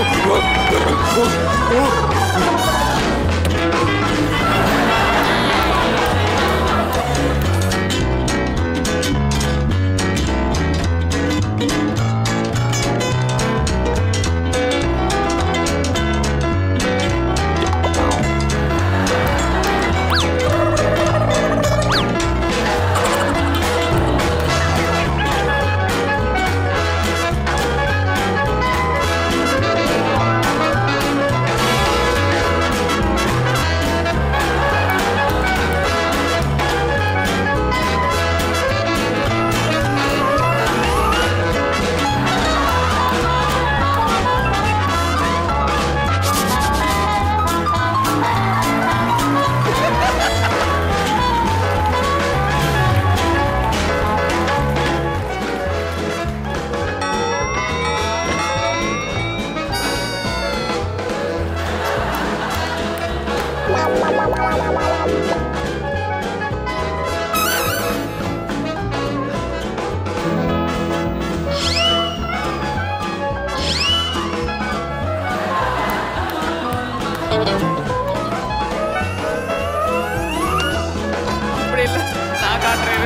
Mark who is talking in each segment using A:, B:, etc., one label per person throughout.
A: அப்படி இல்லை நான் காட்டுறேன்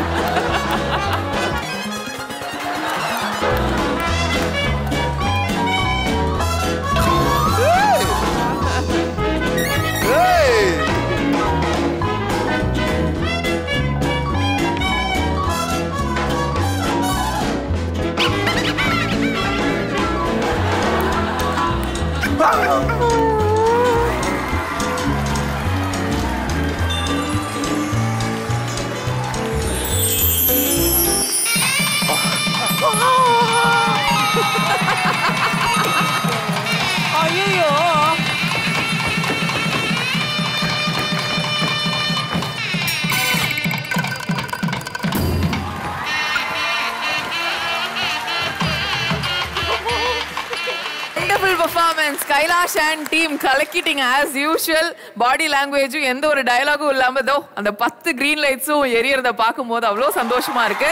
A: ஐயோ wonderful performance Kailash and team கலக்கிட்டீங்க ஆஸ் யூஷுவல் பாடி லாங்குவேஜும் எந்த ஒரு டயலாகும் இல்லாம தோ அந்த பத்து கிரீன் லைட்ஸும் எரியறத பார்க்கும்போது அவ்வளோ சந்தோஷமா இருக்கு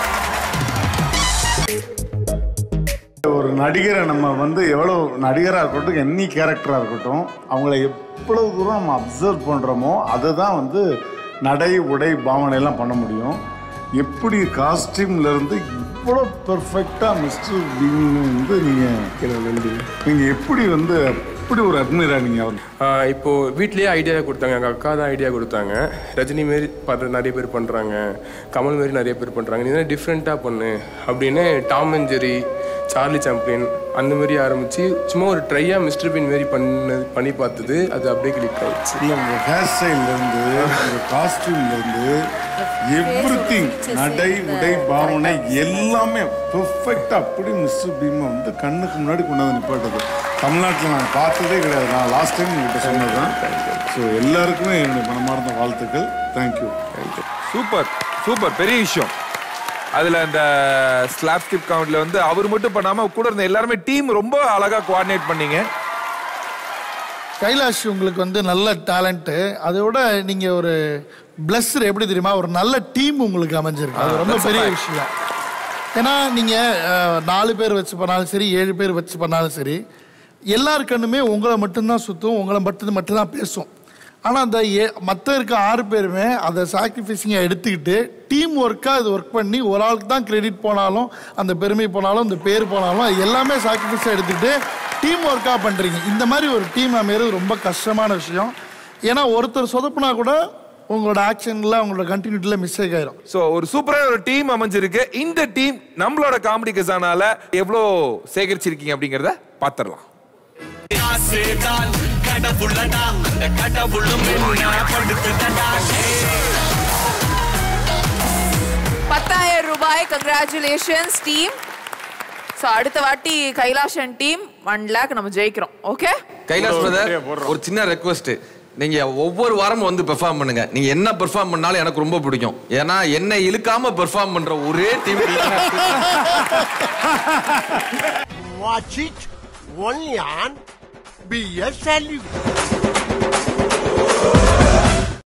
B: ஒரு நடிகரை நம்ம வந்து எவ்வளோ நடிகராக இருக்கட்டும் எனி கேரக்டராக இருக்கட்டும் அவங்கள எவ்வளவு தூரம் நம்ம அப்சர்வ் பண்ணுறோமோ அதுதான் வந்து நடை உடை பாவனை எல்லாம் பண்ண முடியும் எப்படி காஸ்டியூம்ல இருந்து இவ்வளோ பெர்ஃபெக்டாக மிஸ்டர் பீன் வந்து நீங்கள் நீங்கள் எப்படி வந்து எப்படி ஒரு அட்மிரா நீங்கள் அவர்
C: ஆஹ் இப்போ வீட்லயே ஐடியா கொடுத்தாங்க எங்கள் அக்கா தான் ஐடியா கொடுத்தாங்க ரஜினி மாரி பண்ற நிறைய பேர் பண்ணுறாங்க கமல் மாரி நிறைய பேர் பண்ணுறாங்க நீ தான் டிஃப்ரெண்ட்டாக பண்ணு அப்படின்னு Tom and Jerry Charlie Chaplin அந்த மாதிரி ஆரம்பித்து சும்மா ஒரு ட்ரையாக மிஸ்டர் பீன் மாரி பண்ண பண்ணி பார்த்தது அது அப்படியே கிளிக் ஆயிடுச்சு
B: இல்லை உங்கள் ஹேர் ஸ்டைல்லேருந்து உங்கள் காஸ்டியூம்லேருந்து எவ்ரி திங் நடை உடை பாவனை எல்லாமே பெர்ஃபெக்டாக அப்படி மிஸ்டர் பீமை வந்து கண்ணுக்கு முன்னாடி கொண்டு வந்து நிப்பாட்டுது தமிழ்நாட்டில் நான் பார்த்ததே கிடையாது நான் லாஸ்ட் டைம் உங்கள்கிட்ட சொன்னது தான் ஸோ எல்லாருக்குமே என்னுடைய மனமார்ந்த வாழ்த்துக்கள் தேங்க்யூ
D: சூப்பர் சூப்பர் பெரிய விஷயம் அதுல அந்த ஸ்லாப் ஸ்கிப் கவுண்ட்ல வந்து அவர் மட்டும் பண்ணாம கூட இருந்த எல்லாருமே டீம் ரொம்ப அழகா கோஆர்டினேட் பண்ணீங்க
E: கைலாஷ் உங்களுக்கு வந்து நல்ல டேலண்ட்டு அதோட நீங்க ஒரு பிளஸ்ஸர் எப்படி தெரியுமா ஒரு நல்ல டீம் உங்களுக்கு அமைஞ்சிருக்கு அது ரொம்ப
D: that's a
E: பெரிய
D: fact.
E: விஷயம் ஏன்னா நீங்க அஹ், நாலு பேர் வச்சு பண்ணாலும் சரி ஏழு பேர் வச்சு பண்ணாலும் சரி எல்லார் கண்ணுமே உங்களை மட்டும்தான் சுற்றும் உங்களை மட்டும் மட்டும்தான் பேசும் ஆனால் அந்த ஏ மற்ற இருக்க ஆறு பேருமே அதை சாக்ரிஃபைஸிங்காக எடுத்துக்கிட்டு டீம் ஒர்க்காக அது ஒர்க் பண்ணி ஒரு ஆளுக்கு தான் கிரெடிட் போனாலும் அந்த பெருமை போனாலும் அந்த பேர் போனாலும் அது எல்லாமே சாக்ரிஃபைஸாக எடுத்துக்கிட்டு டீம் ஒர்க்காக பண்ணுறீங்க இந்த மாதிரி ஒரு டீம் அமையிறது ரொம்ப கஷ்டமான விஷயம் ஏன்னா ஒருத்தர் சொதப்புனா கூட உங்களோட ஆக்ஷனில் உங்களோட கண்டினியூட்டியில் மிஸ்டேக் ஆயிரும்
D: சோ ஒரு சூப்பரான ஒரு டீம் அமைஞ்சிருக்கு இந்த டீம் நம்மளோட காமெடி கசானால எவ்வளோ சேகரிச்சிருக்கீங்க அப்படிங்கறத பாத்திரலாம்
F: கடவுளடா அந்த கடவுளும் என்ன படுத்துதடா
A: பத்தாயிரம் ரூபாய் கங்க்ராச்சுலேஷன்ஸ் டீம் ஸோ அடுத்த வாட்டி கைலாஷன் டீம் ஒன் லேக் நம்ம ஜெயிக்கிறோம் ஓகே
G: கைலாஷ் பிரதர் ஒரு சின்ன ரெக்வஸ்ட் நீங்க ஒவ்வொரு வாரமும் வந்து பெர்ஃபார்ம் பண்ணுங்க நீங்க என்ன பெர்ஃபார்ம் பண்ணாலும் எனக்கு ரொம்ப பிடிக்கும் ஏன்னா என்ன இழுக்காம பெர்ஃபார்ம் பண்ற ஒரே team
H: Watch it only on BS Salute.